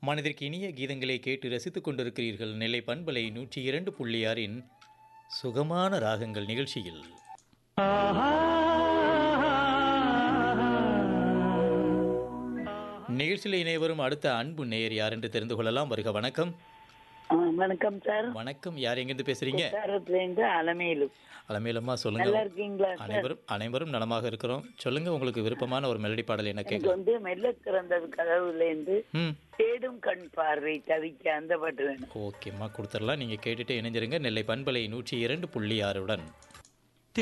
மனதிற்கு இனிய கீதங்களை கேட்டு ரசித்துக் கொண்டிருக்கிறீர்கள் நெல்லை பண்பலை நூற்றி இரண்டு புள்ளி ஆறின் சுகமான ராகங்கள் நிகழ்ச்சியில் நிகழ்ச்சியில் இணையவரும் அடுத்த அன்பு நேயர் யார் என்று தெரிந்து கொள்ளலாம் வருக வணக்கம் ஆ, வணக்கம் சார் வணக்கம் யார் எங்கிருந்து பேசுறீங்க சேரத்துலேருந்து அலமேலு அலமேலம்மா நல்லா சொல்லுங்க இருக்கீங்களா சார் அனைவரும் அனைவரும் நலமாக இருக்கிறோம் சொல்லுங்க உங்களுக்கு விருப்பமான ஒரு மெலடி பாடல் என்ன எனக்கு கேட்கலாம் வந்து மெல்ல திறந்தது கதவுலேருந்து ம் தேடும் கண் பார்வை தவிக்க அந்த பாட்டு வேணும் ஓகேம்மா கொடுத்துடலாம் நீங்கள் கேட்டுட்டு இணைஞ்சிருங்க நெல்லை பண்பலை நூற்றி இரண்டு புள்ளி ஆறுடன்